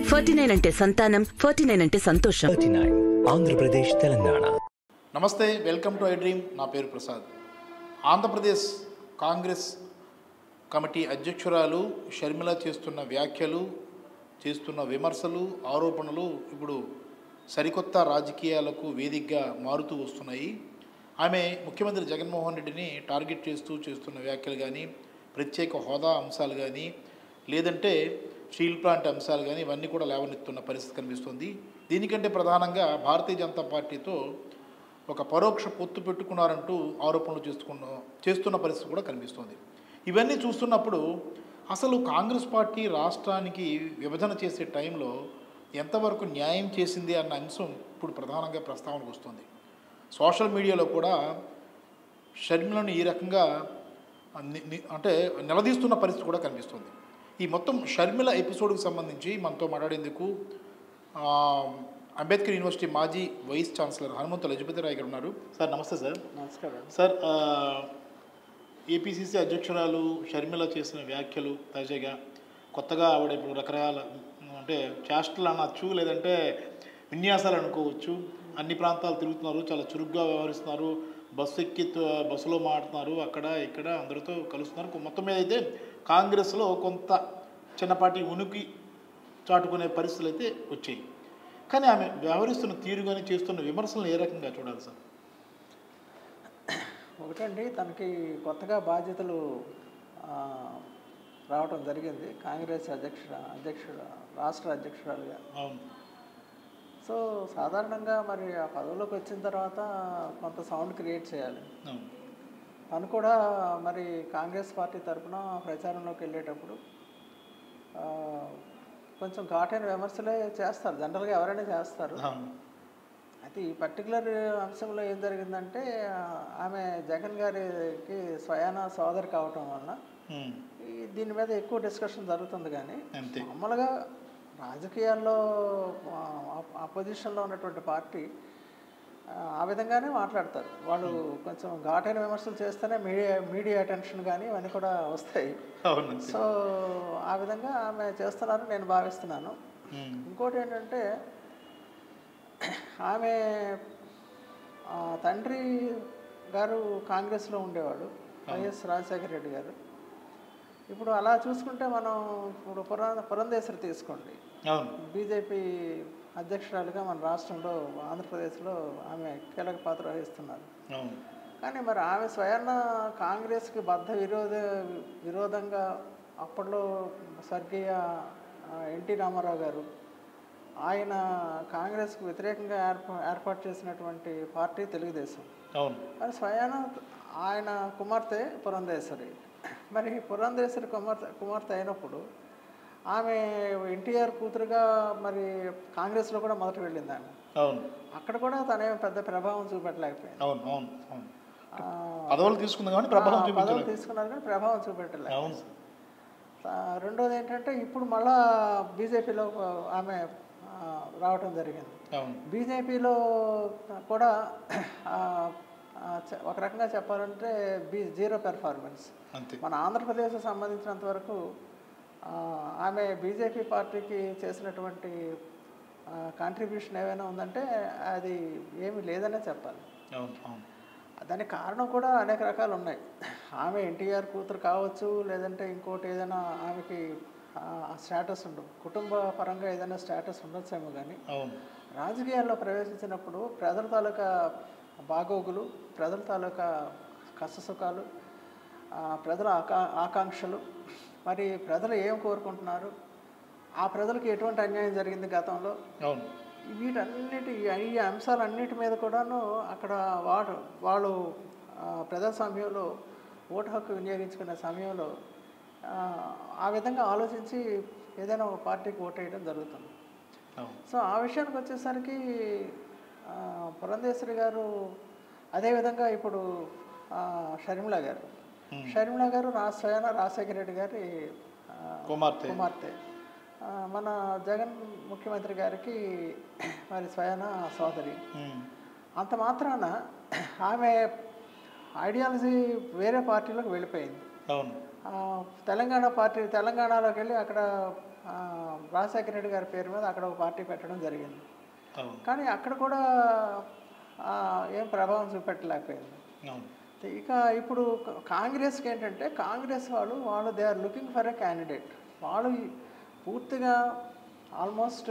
Forty nine అంటే సంతానం forty nine అంటే సంతోషం థర్టీ నైన్ ఆంధ్రప్రదేశ్ తెలంగాణ నమస్తే వెల్కమ్ టు ఐ డ్రీమ్ నా పేరు ప్రసాద్ ఆంధ్రప్రదేశ్ కాంగ్రెస్ కమిటీ అధ్యక్షురాలు షర్మిల చేస్తున్న వ్యాఖ్యలు చేస్తున్న విమర్శలు ఆరోపణలు ఇప్పుడు సరికొత్త రాజకీయాలకు వేదికగా మారుతూ వస్తున్నాయి ఆమె ముఖ్యమంత్రి జగన్మోహన్ రెడ్డిని టార్గెట్ చేస్తూ చేస్తున్న వ్యాఖ్యలు కానీ ప్రత్యేక హోదా అంశాలు కానీ లేదంటే స్టీల్ ప్లాంట్ అంశాలు కానీ ఇవన్నీ కూడా లేవనెత్తున్న పరిస్థితి కనిపిస్తుంది దీనికంటే ప్రధానంగా భారతీయ జనతా పార్టీతో ఒక పరోక్ష పొత్తు పెట్టుకున్నారంటూ ఆరోపణలు చేస్తున్న చేస్తున్న పరిస్థితి కూడా కనిపిస్తోంది ఇవన్నీ చూస్తున్నప్పుడు అసలు కాంగ్రెస్ పార్టీ రాష్ట్రానికి విభజన చేసే టైంలో ఎంతవరకు న్యాయం చేసింది అన్న అంశం ఇప్పుడు ప్రధానంగా ప్రస్తావనకు వస్తుంది సోషల్ మీడియాలో కూడా షర్మిలను ఈ రకంగా ని- ని- అంటే నిలదీస్తున్న పరిస్థితి కూడా కనిపిస్తుంది ఈ మొత్తం షర్మిల ఎపిసోడ్కి సంబంధించి మనతో మాట్లాడేందుకు ఆ, అంబేద్కర్ యూనివర్సిటీ మాజీ వైస్ ఛాన్సలర్ హనుమంతు లజపతి రాయ్ గారు ఉన్నారు సార్ నమస్తే సార్ నమస్కారం సార్ ఆ, ఏపీసీసీ అధ్యక్షురాలు షర్మిల చేసిన వ్యాఖ్యలు తాజాగా కొత్తగా ఆవిడ ఇప్పుడు రకరకాల అంటే చేష్టలు అనొచ్చు లేదంటే విన్యాసాలు అనుకోవచ్చు అన్ని ప్రాంతాలు తిరుగుతున్నారు చాలా చురుగ్గా వ్యవహరిస్తున్నారు బస్సు ఎక్కి త- బస్సులో మాట్లాడుతున్నారు అక్కడ ఇక్కడ అందరితో కలుస్తున్నారు మొత్తం మీద అయితే కాంగ్రెస్లో కొంత చిన్నపాటి ఉనికి చాటుకునే పరిస్థితులు అయితే వచ్చాయి కానీ ఆమె వ్యవహరిస్తున్న తీరు కానీ చేస్తున్న విమర్శలను ఏ రకంగా చూడాలి సార్ ఒకటండి తనకి కొత్తగా బాధ్యతలు ఆ, రావటం జరిగింది కాంగ్రెస్ అధ్యక్షుడ అధ్యక్షుడు రాష్ట్ర అధ్యక్షురాలుగా అవును సో సాధారణంగా మరి ఆ పదవిలోకి వచ్చిన తర్వాత కొంత సౌండ్ క్రియేట్ చేయాలి అవును తను కూడా మరి కాంగ్రెస్ పార్టీ తరఫున ప్రచారంలోకి వెళ్ళేటప్పుడు ఆ, కొంచెం ఘాటైన విమర్శలే చేస్తారు జనరల్గా ఎవరైనా చేస్తారు అవును అయితే ఈ పర్టికులర్ అంశంలో ఏం జరిగిందంటే ఆ, ఆమె జగన్ గారికి స్వయాన సోదరి కావటం వలన ఉమ్, ఈ దీని మీద ఎక్కువ డిస్కషన్ జరుగుతుంది కానీ అంతే మామూలుగా రాజకీయాల్లో అపోజిషన్లో ఉన్నటువంటి పార్టీ ఆ, ఆ విధంగానే మాట్లాడతారు వాళ్ళు కొంచెం ఘాటైన విమర్శలు చేస్తేనే మీడియా మీడియా అటెన్షన్ కానీ ఇవన్నీ కూడా వస్తాయి అవును అంతే. సో ఆ విధంగా ఆమె చేస్తున్నారని నేను భావిస్తున్నాను ఉమ్, ఇంకోటి ఏంటంటే ఆమె ఆ, తండ్రి గారు కాంగ్రెస్లో ఉండేవాడు వైఎస్ రాజశేఖర రెడ్డి గారు ఇప్పుడు అలా చూసుకుంటే మనం ఇప్పుడు పురా పురంధేశ్వరి తీసుకోండి అవును బీజేపీ అధ్యక్షురాలుగా మన రాష్ట్రంలో ఆంధ్రప్రదేశ్లో ఆమె కీలక పాత్ర వహిస్తున్నారు అవును కానీ మరి ఆమె స్వయాన కాంగ్రెస్కి బద్ధ విరోధ విరోధంగా అప్పట్లో స్వర్గీయ ఆ, ఎన్టీ రామారావు గారు ఆయన కాంగ్రెస్కి వ్యతిరేకంగా ఏర్పా ఏర్పాటు చేసినటువంటి పార్టీ తెలుగుదేశం అవును మరి స్వయాన ఆయన కుమార్తె పురంధేశ్వరి మరి పురంధేశ్వరి కుమార్తె కుమార్తె అయినప్పుడు ఆమె ఎన్టీఆర్ కూతురుగా మరి కాంగ్రెస్లో కూడా మొదట వెళ్ళింది ఆమె అవును అక్కడ కూడా తనేం పెద్ద ప్రభావం చూపెట్టలేకపోయింది అవును అవును అవును ఆ, పదవులు తీసుకుంది కానీ ప్రభావం ఆ, పదవులు చూపించలేదు తీసుకున్నారు కానీ ప్రభావం చూపెట్టలేదు అవును సార్ ఆ, రెండోది ఏంటంటే ఇప్పుడు మళ్ళా బీజేపీలో ఆమె ఆ, రావటం జరిగింది అవును బీజేపీలో కూడా ఆ, ఆ, చె- ఒక రకంగా చెప్పాలంటే బీ జీరో పెర్ఫార్మెన్స్ అంతే మన ఆంధ్రప్రదేశ్ సంబంధించినంత వరకు ఆ, ఆమె బీజేపీ పార్టీకి చేసినటువంటి కాంట్రిబ్యూషన్ ఏమైనా ఉందంటే అది ఏమీ లేదనే చెప్పాలి అవును అవును దానికి కారణం కూడా అనేక రకాలు ఉన్నాయి ఆమె ఎన్టీఆర్ కూతురు కావచ్చు లేదంటే ఇంకోటి ఏదైనా ఆమెకి స్టేటస్ ఉండదు కుటుంబ పరంగా ఏదైనా స్టేటస్ ఉండొచ్చేమో కానీ అవును రాజకీయాల్లో ప్రవేశించినప్పుడు ప్రజల తాలూకా బాగోగులు ప్రజల తాలూకా కష్టసుఖాలు ఆ, ప్రజల ఆకా ఆకాంక్షలు మరి ప్రజలు ఏం కోరుకుంటున్నారు ఆ ప్రజలకు ఎటువంటి అన్యాయం జరిగింది గతంలో అవును వీటన్నిటి ఈ అంశాలన్నిటి మీద కూడాను అక్కడ వాడు వాళ్ళు ఆ, ప్రజాస్వామ్యంలో ఓటు హక్కు వినియోగించుకునే సమయంలో ఆ, ఆ విధంగా ఆలోచించి ఏదైనా ఒక పార్టీకి ఓటు వేయడం జరుగుతుంది అవును సో ఆ విషయానికి వచ్చేసరికి ఆ, పురంధేశ్వరి గారు అదేవిధంగా ఇప్పుడు ఆ, షర్మిల గారు షర్మిల గారు రా స్వయాన రాజశేఖర రెడ్డి గారి ఆ, కుమార్తె కుమార్తె ఆ, మన జగన్ ముఖ్యమంత్రి గారికి మరి స్వయాన సోదరి ఉమ్, అంత మాత్రాన ఆమె ఐడియాలజీ వేరే పార్టీలోకి వెళ్ళిపోయింది అవును ఆ, తెలంగాణ పార్టీ తెలంగాణలోకి వెళ్ళి అక్కడ ఆ, రాజశేఖర రెడ్డి గారి పేరు మీద అక్కడ ఒక పార్టీ పెట్టడం జరిగింది అవును కానీ అక్కడ కూడా ఆ, ఏం ప్రభావం చూపెట్టలేకపోయింది అవును ఇక ఇప్పుడు క- కాంగ్రెస్కి ఏంటంటే కాంగ్రెస్ వాళ్ళు వాళ్ళు they are looking for a candidate వాళ్ళు ఈ పూర్తిగా ఆల్మోస్ట్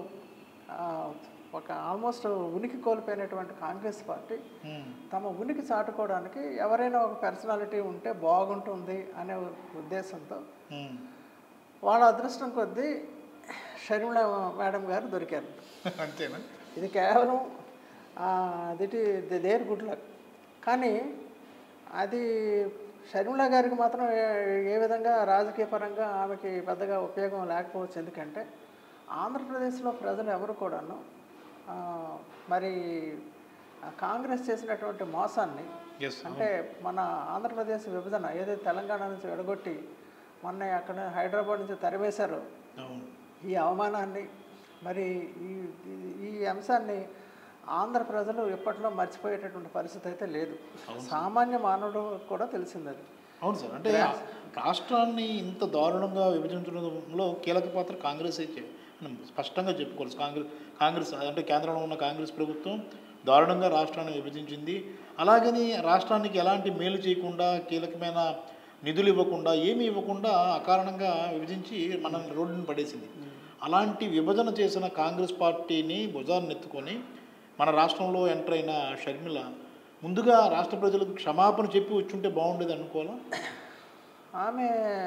ఒక ఆల్మోస్ట్ ఉనికి కోల్పోయినటువంటి కాంగ్రెస్ పార్టీ ఉమ్. తమ ఉనికి చాటుకోవడానికి ఎవరైనా ఒక పర్సనాలిటీ ఉంటే బాగుంటుంది అనే ఉద్దేశంతో ఉమ్. వాళ్ళ అదృష్టం కొద్దీ షర్మిళ మేడం గారు దొరికారు అంతేనా ఇది కేవలం దిటి దేర్ గుడ్ లక్ కానీ అది షర్మిల గారికి మాత్రం ఏ- ఏ విధంగా రాజకీయ పరంగా ఆమెకి పెద్దగా ఉపయోగం లేకపోవచ్చు ఎందుకంటే ఆంధ్రప్రదేశ్లో ప్రజలు ఎవరు కూడాను ఆ, మరి ఆ కాంగ్రెస్ చేసినటువంటి మోసాన్ని ఎస్ అంటే మన ఆంధ్రప్రదేశ్ విభజన ఏదైతే తెలంగాణ నుంచి విడగొట్టి మొన్న అక్కడ హైదరాబాద్ నుంచి తరివేశారో అవును ఈ అవమానాన్ని మరి ఈ ఈ- ఈ అంశాన్ని ఆంధ్ర ప్రజలు ఎప్పట్లో మర్చిపోయేటటువంటి పరిస్థితి అయితే లేదు సామాన్య మానవుడు కూడా తెలిసింది అది అవును సార్ అంటే రాష్ట్రాన్ని ఇంత దారుణంగా విభజించడంలో కీలక పాత్ర కాంగ్రెస్ అయితే మనం స్పష్టంగా చెప్పుకోవచ్చు కాంగ్రెస్ కాంగ్రెస్ అంటే కేంద్రంలో ఉన్న కాంగ్రెస్ ప్రభుత్వం దారుణంగా రాష్ట్రాన్ని విభజించింది అలాగని రాష్ట్రానికి ఎలాంటి మేలు చేయకుండా కీలకమైన నిధులు ఇవ్వకుండా ఏమీ ఇవ్వకుండా అకారణంగా విభజించి మనం రోడ్డుని పడేసింది అలాంటి విభజన చేసిన కాంగ్రెస్ పార్టీని భుజాన్ని ఎత్తుకొని మన రాష్ట్రంలో ఎంటర్ అయిన షర్మిల ముందుగా రాష్ట్ర ప్రజలకు క్షమాపణ చెప్పి వచ్చుంటే బాగుండేది అనుకోవాలా ఆమె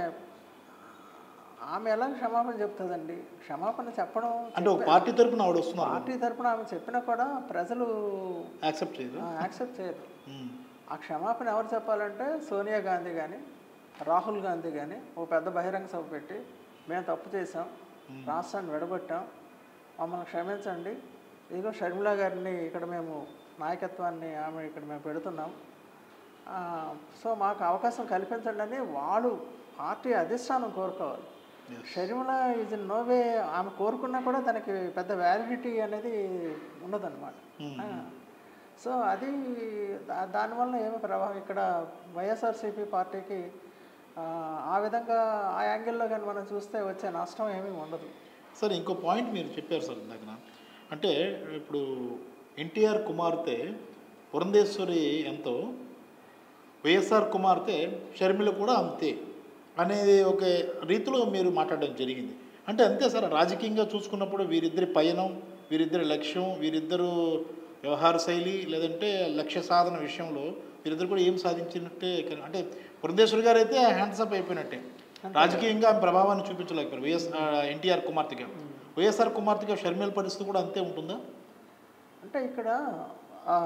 ఆమె ఎలా క్షమాపణ చెప్తుందండి క్షమాపణ చెప్పడం అంటే ఒక పార్టీ తరపున ఆవిడ వస్తున్నారు పార్టీ తరపున ఆమె చెప్పినా కూడా ప్రజలు యాక్సెప్ట్ చేయదు యాక్సెప్ట్ చేయరు ఉమ్. ఆ క్షమాపణ ఎవరు చెప్పాలంటే సోనియా గాంధీ కానీ రాహుల్ గాంధీ కానీ ఓ పెద్ద బహిరంగ సభ పెట్టి మేము తప్పు చేసాం రాష్ట్రాన్ని విడగొట్టాం మమ్మల్ని క్షమించండి ఇదిగో షర్మిల గారిని ఇక్కడ మేము నాయకత్వాన్ని ఆమె ఇక్కడ మేము పెడుతున్నాం ఆ, సో మాకు అవకాశం కల్పించండి అని వాళ్ళు పార్టీ అధిష్టానం కోరుకోవాలి Sharmila is in no way ఆమె కోరుకున్నా కూడా దానికి పెద్ద వ్యాలిడిటీ అనేది ఉండదన్నమాట ఆ. సో అది దా- దానివల్ల ఏమి ప్రభావం ఇక్కడ వైఎస్ఆర్సీపీ పార్టీకి ఆ, ఆ విధంగా ఆ యాంగిల్లో కానీ మనం చూస్తే వచ్చే నష్టం ఏమీ ఉండదు సార్ ఇంకో పాయింట్ మీరు చెప్పారు సార్ ఇందాక అంటే ఇప్పుడు ఎన్టీఆర్ కుమార్తె పురంధేశ్వరి ఎంతో వైఎస్ఆర్ కుమార్తె షర్మిల కూడా అంతే అనేది ఒక రీతిలో మీరు మాట్లాడడం జరిగింది అంటే అంతే సార్ రాజకీయంగా చూసుకున్నప్పుడు వీరిద్దరి పయనం వీరిద్దరి లక్ష్యం వీరిద్దరు వ్యవహార శైలి లేదంటే లక్ష్య సాధన విషయంలో వీరిద్దరు కూడా ఏం సాధించినట్టే కన- అంటే పురంధేశ్వరి గారు అయితే హ్యాండ్స్ అప్ అయిపోయినట్టే రాజకీయంగా ఆమె ప్రభావాన్ని చూపించలేకపోయారు వైఎస్ ఎన్టీఆర్ కుమార్తెగా వైఎస్ఆర్ కుమార్తెగా షర్మిల పరిస్థితి కూడా అంతే ఉంటుందా అంటే ఇక్కడ ఆ,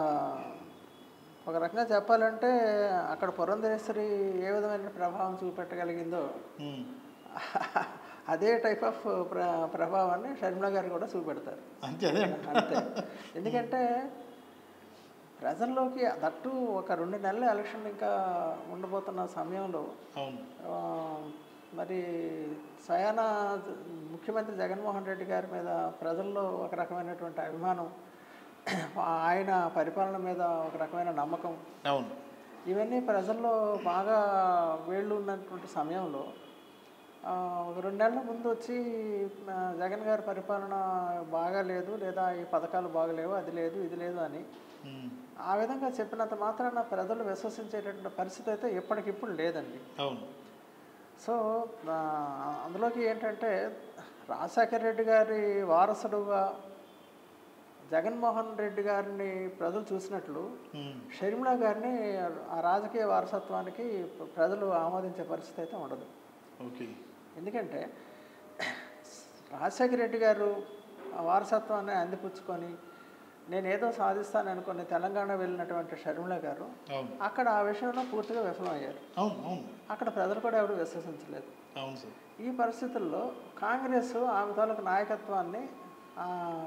ఒక రకంగా చెప్పాలంటే అక్కడ పురంధరేశ్వరి ఏ విధమైన ప్రభావం చూపెట్టగలిగిందో ఉమ్. అదే టైప్ ఆఫ్ ప్ర ప్రభావాన్ని షర్మిల గారు కూడా చూపెడతారు అంతే అదే అంట. అంతే ఎందుకంటే ప్రజల్లోకి దట్టు ఒక రెండు నెలల ఎలక్షన్ ఇంకా ఉండబోతున్న సమయంలో అవును ఆ, మరి స్వయాన ముఖ్యమంత్రి జగన్మోహన్ రెడ్డి గారి మీద ప్రజల్లో ఒక రకమైనటువంటి అభిమానం ఆయన పరిపాలన మీద ఒక రకమైన నమ్మకం అవును ఇవన్నీ ప్రజల్లో బాగా వేళ్ళు ఉన్నటువంటి సమయంలో ఆ, ఒక రెండు నెలల ముందు వచ్చి ఆ, జగన్ గారి పరిపాలన బాగా లేదు లేదా ఈ పథకాలు బాగలేవు అది లేదు ఇది లేదు అని ఉమ్. ఆ విధంగా చెప్పినంత మాత్రాన ప్రజలు విశ్వసించేటటువంటి పరిస్థితి అయితే ఇప్పటికిప్పుడు లేదండి అవును సో ఆ, అందులోకి ఏంటంటే రాజశేఖర రెడ్డి గారి వారసుడుగా జగన్మోహన్ రెడ్డి గారిని ప్రజలు చూసినట్లు ఉమ్. షర్మిల గారిని ఆ రాజకీయ వారసత్వానికి ప్రజలు ఆమోదించే పరిస్థితి అయితే ఉండదు ఓకే ఎందుకంటే రాజశేఖర రెడ్డి గారు ఆ వారసత్వాన్ని అందిపుచ్చుకొని నేను ఏదో సాధిస్తాను అనుకుని తెలంగాణ వెళ్ళినటువంటి షర్మిల గారు అవును అక్కడ ఆ విషయంలో పూర్తిగా విఫలమయ్యారు అవును అవును అక్కడ ప్రజలు కూడా ఎవరు విశ్వసించలేదు అవును సార్ ఈ పరిస్థితుల్లో కాంగ్రెస్ ఆమె తాలూకు నాయకత్వాన్ని ఆ,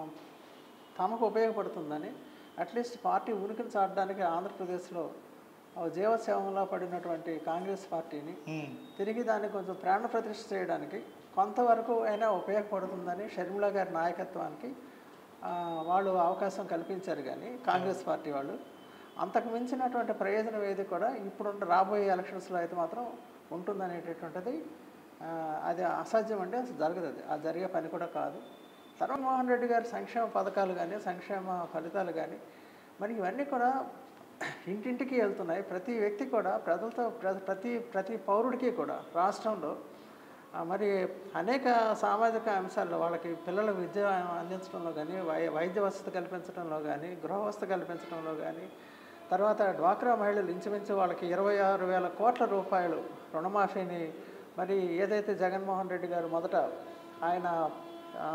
తమకు ఉపయోగపడుతుందని అట్లీస్ట్ పార్టీ ఉనికిని చాటడానికి ఆంధ్రప్రదేశ్లో ఓ జీవశవంలో పడినటువంటి కాంగ్రెస్ పార్టీని ఉమ్. తిరిగి దాన్ని కొంచెం ప్రాణ ప్రతిష్ఠ చేయడానికి కొంతవరకు అయినా ఉపయోగపడుతుందని షర్మిల గారి నాయకత్వానికి ఆ, వాళ్ళు అవకాశం కల్పించారు కానీ కాంగ్రెస్ పార్టీ వాళ్ళు అంతకు మించినటువంటి ప్రయోజనం ఏది కూడా ఇప్పుడు రాబోయే ఎలక్షన్స్లో అయితే మాత్రం ఉంటుందనేటటువంటిది ఆ, అది అసాధ్యం అంటే అసలు జరగదు అది అది జరిగే పని కూడా కాదు తర్వాత మోహన్ రెడ్డి గారి సంక్షేమ పథకాలు కానీ సంక్షేమ ఫలితాలు కానీ మరి ఇవన్నీ కూడా ఇంటింటికి వెళ్తున్నాయి ప్రతి వ్యక్తి కూడా ప్రజలతో ప్ర- ప్రతి ప్రతి పౌరుడికి కూడా రాష్ట్రంలో ఆ, మరి అనేక సామాజిక అంశాల్లో వాళ్ళకి పిల్లలకు విద్య అందించడంలో కానీ వై వైద్య వసతి కల్పించడంలో కానీ గృహ వసతి కల్పించడంలో కానీ తర్వాత డ్వాక్రా మహిళలు ఇంచుమించు వాళ్ళకి ఇరవై ఆరు వేల కోట్ల రూపాయలు రుణమాఫీని మరి ఏదైతే జగన్మోహన్ రెడ్డి గారు మొదట ఆయన ఆ,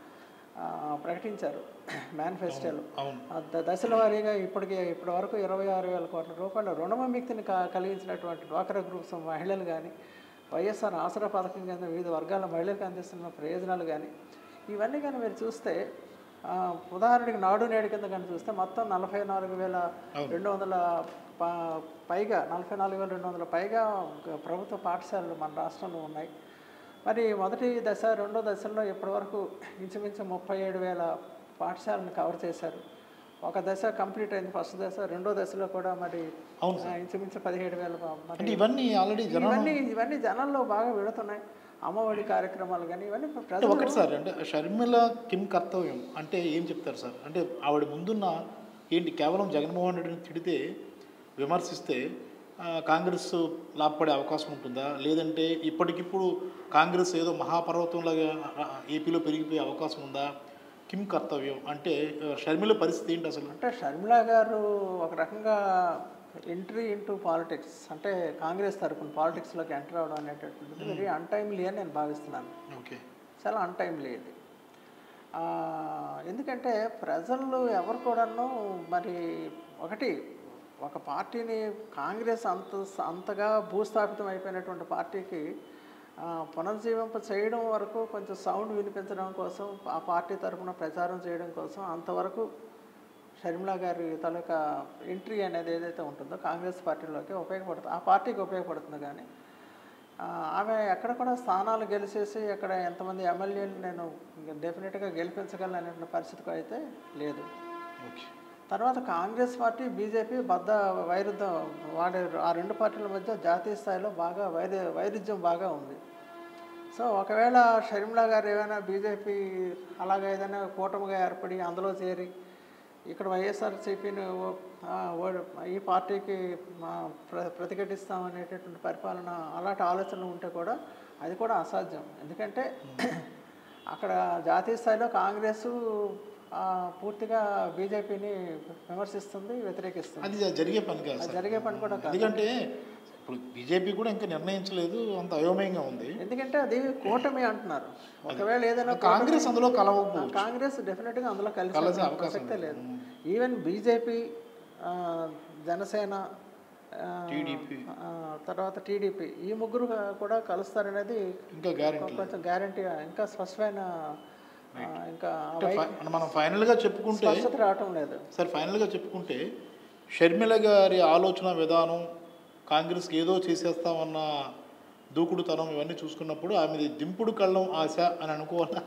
ఆ, ప్రకటించారు మేనిఫెస్టోలో అవును ఆ ద- దశల వారీగా ఇప్పటికి ఇప్పటి వరకు ఇరవై ఆరు వేల కోట్ల రూపాయల రుణవిముక్తిని క కలిగించినటువంటి డ్వాక్రా గ్రూప్స్ మహిళలు కానీ వైఎస్ఆర్ ఆసరా పథకం కింద వివిధ వర్గాల మహిళలకు అందిస్తున్న ప్రయోజనాలు కానీ ఇవన్నీ కానీ మీరు చూస్తే ఆ, ఉదాహరణకి నాడు నేడు కింద కానీ చూస్తే మొత్తం నలభై నాలుగు వేల రెండు వందల ప- పైగా నలభై నాలుగు వేల రెండు వందల పైగా గ- ప్రభుత్వ పాఠశాలలు మన రాష్ట్రంలో ఉన్నాయి మరి మొదటి దశ రెండో దశల్లో ఇప్పటివరకు ఇంచుమించు ముప్పై ఏడు వేల పాఠశాలను కవర్ చేశారు ఒక దశ కంప్లీట్ అయింది ఫస్ట్ దశ రెండో దశలో కూడా మరి అవును ఆ, ఇంచుమించు పదిహేడు వేల ప- మరి అంటే ఇవన్నీ ఆల్రెడీ జనం ఇవన్నీ ఇవన్నీ జనాల్లో బాగా వెళుతున్నాయి అమ్మఒడి కార్యక్రమాలు కానీ ఇవన్నీ అంటే ప్రజలు ఒకటి సార్ అంటే షర్మిల కిమ్ కర్తవ్యం అంటే ఏం చెప్తారు సార్ అంటే ఆవిడ ముందున్న ఏంటి కేవలం జగన్మోహన్ రెడ్డిని తిడితే విమర్శిస్తే ఆ, కాంగ్రెస్ లాభపడే అవకాశం ఉంటుందా లేదంటే ఇప్పటికిప్పుడు కాంగ్రెస్ ఏదో మహాపర్వతంలాగా ఆ, ఏపీలో పెరిగిపోయే అవకాశం ఉందా కిమ్ కర్తవ్యం అంటే ఆ, షర్మిల పరిస్థితి ఏంటి అసలు అంటే షర్మిల గారు ఒక రకంగా ఎంట్రీ ఇంటూ పాలిటిక్స్ అంటే కాంగ్రెస్ తరఫున పాలిటిక్స్లోకి ఎంటర్ అవడం అనేటటువంటిది వెరీ అన్టైమ్లీ అని నేను భావిస్తున్నాను ఓకే చాలా అన్టైమ్లీ ఇది ఆ, ఎందుకంటే ప్రజలు ఎవరు కూడాను మరి ఒకటి ఒక పార్టీని కాంగ్రెస్ అంత అంతగా భూస్థాపితం అయిపోయినటువంటి పార్టీకి ఆ, పునర్జీవింప చేయడం వరకు కొంచెం సౌండ్ వినిపించడం కోసం ఆ పార్టీ తరఫున ప్రచారం చేయడం కోసం అంతవరకు షర్మిలా గారి తాలూకా ఎంట్రీ అనేది ఏదైతే ఉంటుందో కాంగ్రెస్ పార్టీలోకి ఉపయోగపడుతుంది ఆ పార్టీకి ఉపయోగపడుతుంది కానీ ఆ, ఆమె ఎక్కడ కూడా స్థానాలు గెలిచేసి ఎక్కడ ఎంతమంది ఎమ్మెల్యేలు నేను డెఫినెట్గా గెలిపించగలను అనేటువంటి పరిస్థితికి అయితే లేదు ఓకే తర్వాత కాంగ్రెస్ పార్టీ బీజేపీ బద్ద వైరుధ్యం వాడే ఆ రెండు పార్టీల మధ్య జాతీయ స్థాయిలో బాగా వైరు వైరుధ్యం బాగా ఉంది సో ఒకవేళ షర్మిలా గారు ఏమైనా బీజేపీ అలాగే ఏదైనా కూటమిగా ఏర్పడి అందులో చేరి ఇక్కడ వైఎస్ఆర్సీపీని ఈ పార్టీకి మా ప్ర ప్రతిఘటిస్తామనేటటువంటి పరిపాలన అలాంటి ఆలోచనలు ఉంటే కూడా అది కూడా అసాధ్యం ఎందుకంటే అక్కడ జాతీయ స్థాయిలో కాంగ్రెస్ ఆ, పూర్తిగా బీజేపీని విమర్శిస్తుంది వ్యతిరేకిస్తుంది అది జరిగే పని కాదు అది సార్ జరిగే పని కూడా కాదు ఎందుకంటే ఇప్పుడు బీజేపీ కూడా ఇంకా నిర్ణయించలేదు అంత అయోమయంగా ఉంది ఎందుకంటే అది కూటమి అంటున్నారు ఒకవేళ ఏదైనా కాంగ్రెస్ అందులో కలవకపోవచ్చు కాంగ్రెస్ డెఫినెట్గా అందులో కలిసి కలిసే వచ్చే అవకాశం ప్రసక్తే లేదు. లేదు ఈవెన్ బీజేపీ జనసేన ఆ, టీడీపీ. ఆ, తర్వాత టీడీపీ ఈ ముగ్గురు కూడా కలుస్తారనేది ఇంకా గ్యారెంటీ కొంచెం గ్యారంటీ ఇంకా స్పష్టమైన ఆ, ఇంకా ఆ వై- మనం ఫైనల్గా చెప్పుకుంటే స్పష్టత రావటం లేదు సార్ ఫైనల్గా చెప్పుకుంటే షర్మిల గారి ఆలోచన విధానం కాంగ్రెస్కి ఏదో చేసేస్తామన్న దూకుడుతనం ఇవన్నీ చూసుకున్నప్పుడు ఆమెది దింపుడు కళ్ళం ఆశ అని అనుకోవాలా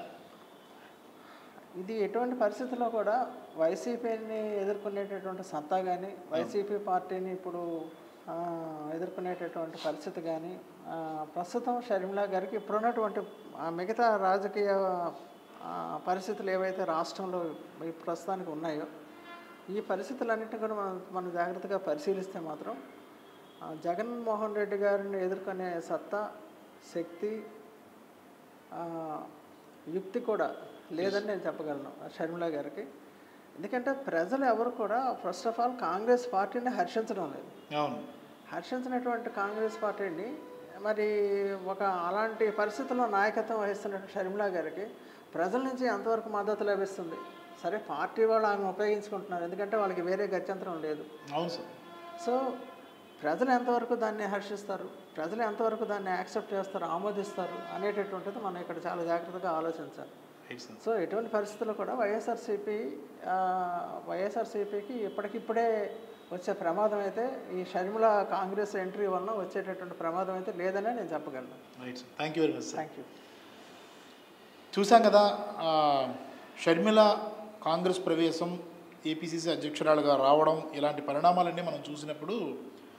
ఇది ఎటువంటి పరిస్థితుల్లో కూడా వైసీపీని ఎదుర్కొనేటటువంటి సత్తా కానీ వైసీపీ పార్టీని ఇప్పుడు ఆ, ఎదుర్కొనేటటువంటి పరిస్థితి కానీ ఆ, ప్రస్తుతం షర్మిలా గారికి ఇప్పుడున్నటువంటి ఆ మిగతా రాజకీయ ఆ, పరిస్థితులు ఏవైతే రాష్ట్రంలో ఈ ప్రస్తుతానికి ఉన్నాయో ఈ పరిస్థితులన్నింటినీ కూడా మనం మనం జాగ్రత్తగా పరిశీలిస్తే మాత్రం ఆ, జగన్మోహన్ రెడ్డి గారిని ఎదుర్కొనే సత్తా శక్తి ఆ, యుక్తి కూడా లేదని నేను చెప్పగలను ఆ షర్మిల గారికి ఎందుకంటే ప్రజలు ఎవరు కూడా ఫస్ట్ ఆఫ్ ఆల్ కాంగ్రెస్ పార్టీని హర్షించడం లేదు అవును హర్షించినటువంటి కాంగ్రెస్ పార్టీని మరి ఒక అలాంటి పరిస్థితుల్లో నాయకత్వం వహిస్తున్నటువంటి షర్మిల గారికి ప్రజల నుంచి ఎంతవరకు మద్దతు లభిస్తుంది సరే పార్టీ వాళ్ళు ఆమె ఉపయోగించుకుంటున్నారు ఎందుకంటే వాళ్ళకి వేరే గత్యంతరం లేదు అవును సార్ సో ప్రజలు ఎంతవరకు దాన్ని హర్షిస్తారు ప్రజలు ఎంతవరకు దాన్ని యాక్సెప్ట్ చేస్తారు ఆమోదిస్తారు అనేటటువంటిది మనం ఇక్కడ చాలా జాగ్రత్తగా ఆలోచించాలి ఎక్సలెంట్ సో ఎటువంటి పరిస్థితుల్లో కూడా వైఎస్ఆర్సీపీ ఆ, వైఎస్ఆర్సీపీకి ఇప్పటికిప్పుడే వచ్చే ప్రమాదం అయితే ఈ షర్మిల కాంగ్రెస్ ఎంట్రీ వలన వచ్చేటటువంటి ప్రమాదం అయితే లేదనే నేను చెప్పగలను right sir thank you very much sir thank you చూసాం కదా ఆ, షర్మిల కాంగ్రెస్ ప్రవేశం ఏపీసీసీ అధ్యక్షురాలుగా రావడం ఇలాంటి పరిణామాలన్నీ మనం చూసినప్పుడు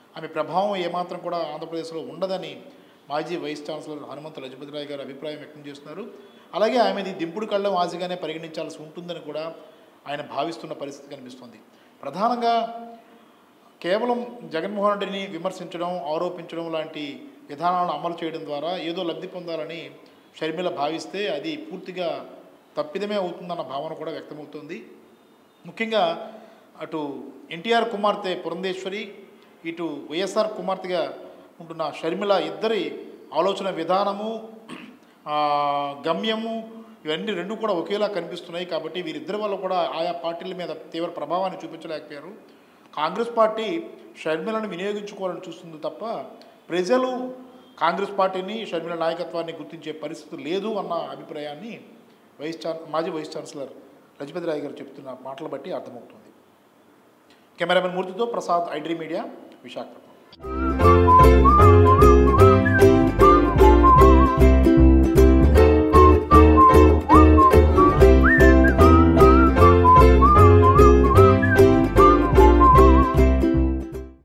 ఆమె ప్రభావం ఏమాత్రం కూడా ఆంధ్రప్రదేశ్లో ఉండదని మాజీ వైస్ ఛాన్సలర్ హనుమంతు లజపతిరాయ్ గారు అభిప్రాయం వ్యక్తం చేస్తున్నారు అలాగే ఆమెది దింపుడు కళ్ళం ఆశగానే పరిగణించాల్సి ఉంటుందని కూడా ఆయన భావిస్తున్న పరిస్థితి కనిపిస్తుంది ప్రధానంగా కేవలం జగన్మోహన్ రెడ్డిని విమర్శించడం ఆరోపించడం లాంటి విధానాలను అమలు చేయడం ద్వారా ఏదో లబ్ధి పొందాలని షర్మిల భావిస్తే అది పూర్తిగా తప్పిదమే అవుతుందన్న భావన కూడా వ్యక్తమవుతుంది ముఖ్యంగా అటు ఎన్టీఆర్ కుమార్తె పురంధేశ్వరి ఇటు వైఎస్ఆర్ కుమార్తెగా ఉంటున్న షర్మిల ఇద్దరి ఆలోచన విధానము ఆ, గమ్యము ఇవన్నీ రెండు కూడా ఒకేలా కనిపిస్తున్నాయి కాబట్టి వీరిద్దరి వల్ల కూడా ఆయా పార్టీల మీద తీవ్ర ప్రభావాన్ని చూపించలేకపోయారు కాంగ్రెస్ పార్టీ షర్మిలను వినియోగించుకోవాలని చూస్తుంది తప్ప ప్రజలు కాంగ్రెస్ పార్టీని షర్మిల నాయకత్వాన్ని గుర్తించే పరిస్థితి లేదు అన్న అభిప్రాయాన్ని వైస్ ఛాన్ మాజీ వైస్ ఛాన్సలర్ లజపతి రాయ్ గారు చెప్తున్న మాటలు బట్టి అర్థమవుతుంది కెమెరామెన్ మూర్తితో ప్రసాద్ ఐడ్రీ మీడియా విశాఖపట్నం